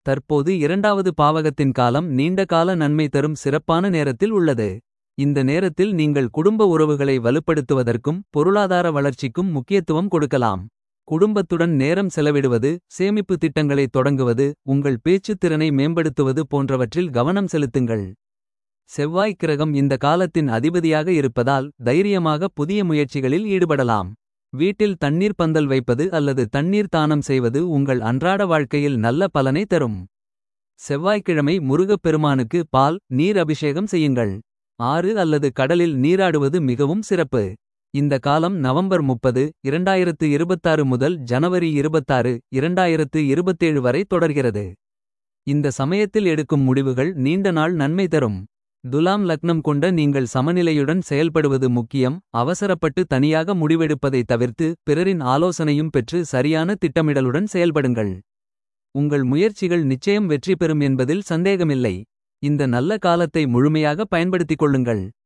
தற்போது இரண்டாவது பாவகத்தின் காலம் நீண்ட கால நன்மை தரும் சிறப்பான நேரத்தில் உள்ளது. இந்த நேரத்தில் நீங்கள் குடும்ப உறவுகளை வலுப்படுத்துவதற்கும். பொருளாதார வளர்ச்சிக்கும் முக்கியத்துவம் கொடுக்கலாம். குடும்பத்துடன் நேரம் செலவிடுவது சேமிப்பு திட்டங்களை தொடங்குவது. உங்கள் பேச்சுத் திறனை மேம்படுத்துவது போன்றவற்றில் கவனம் செலுத்துங்கள். செவ்வாய் கிரகம் இந்த காலத்தின் அதிபதியாக இருப்பதால். தைரியமாக புதிய முயற்சிகளில் ஈடுபடலாம். வீட்டில் தண்ணீர் பந்தல் வைப்பது அல்லது தண்ணீர் தானம் செய்வது. உங்கள் அன்றாட வாழ்க்கையில் நல்ல பலனை தரும். செவ்வாய்க்கிழமை முருகப் பெருமானுக்கு பால் நீர் அபிஷேகம் செய்யுங்கள். ஆறு அல்லது கடலில் நீராடுவது மிகவும் சிறப்பு. இந்த காலம் நவம்பர் 30 2026 முதல் ஜனவரி 26 2027 வரை தொடர்கிறது. இந்த சமயத்தில் எடுக்கும் முடிவுகள் நீண்ட நாள் நன்மை தரும். துலாம் லக்னம் கொண்ட நீங்கள் சமநிலையுடன் செயல்படுவது முக்கியம். அவசரப்பட்டு தனியாக முடிவெடுப்பதை தவிர்த்து. பிறரின் ஆலோசனையும் பெற்று சரியான திட்டமிடலுடன் செயல்படுங்கள். உங்கள் முயற்சிகள் நிச்சயம் வெற்றி பெறும் என்பதில் சந்தேகமில்லை. இந்த நல்ல காலத்தை முழுமையாக பயன்படுத்திக் கொள்ளுங்கள்.